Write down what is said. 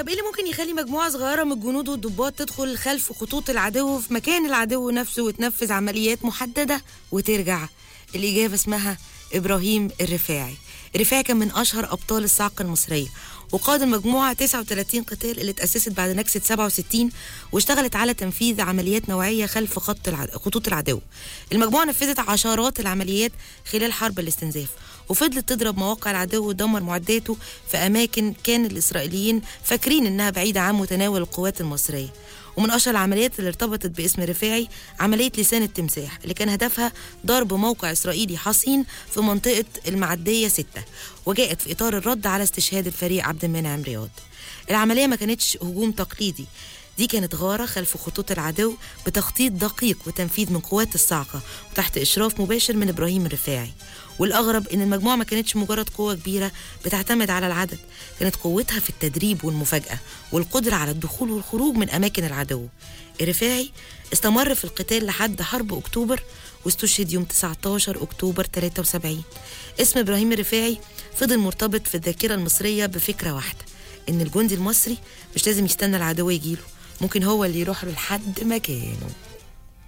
طب ايه اللي ممكن يخلي مجموعه صغيره من الجنود والضباط تدخل خلف خطوط العدو في مكان العدو نفسه وتنفذ عمليات محدده وترجع الاجابه اسمها ابراهيم الرفاعي الرفاعي كان من اشهر ابطال الصاعقه المصريه وقاد المجموعة 39 قتال اللي اتأسست بعد نكسة 67 واشتغلت على تنفيذ عمليات نوعية خلف خط العد... خطوط العدو. المجموعة نفذت عشرات العمليات خلال حرب الاستنزاف وفضلت تضرب مواقع العدو وتدمر معداته في أماكن كان الإسرائيليين فاكرين إنها بعيدة عن متناول القوات المصرية. ومن اشهر العمليات اللي ارتبطت باسم رفاعي عمليه لسان التمساح اللي كان هدفها ضرب موقع اسرائيلي حصين في منطقه المعديه 6 وجاءت في اطار الرد على استشهاد الفريق عبد المنعم رياض. العمليه ما كانتش هجوم تقليدي دي كانت غارة خلف خطوط العدو بتخطيط دقيق وتنفيذ من قوات الصاعقة وتحت إشراف مباشر من إبراهيم الرفاعي والأغرب إن المجموعة ما كانتش مجرد قوة كبيرة بتعتمد على العدد كانت قوتها في التدريب والمفاجأة والقدرة على الدخول والخروج من أماكن العدو الرفاعي استمر في القتال لحد حرب أكتوبر واستشهد يوم 19 أكتوبر 73 اسم إبراهيم الرفاعي فضل مرتبط في الذاكرة المصرية بفكرة واحدة إن الجندي المصري مش لازم يستنى العدو يجيله ممكن هو اللي يروح له لحد مكانه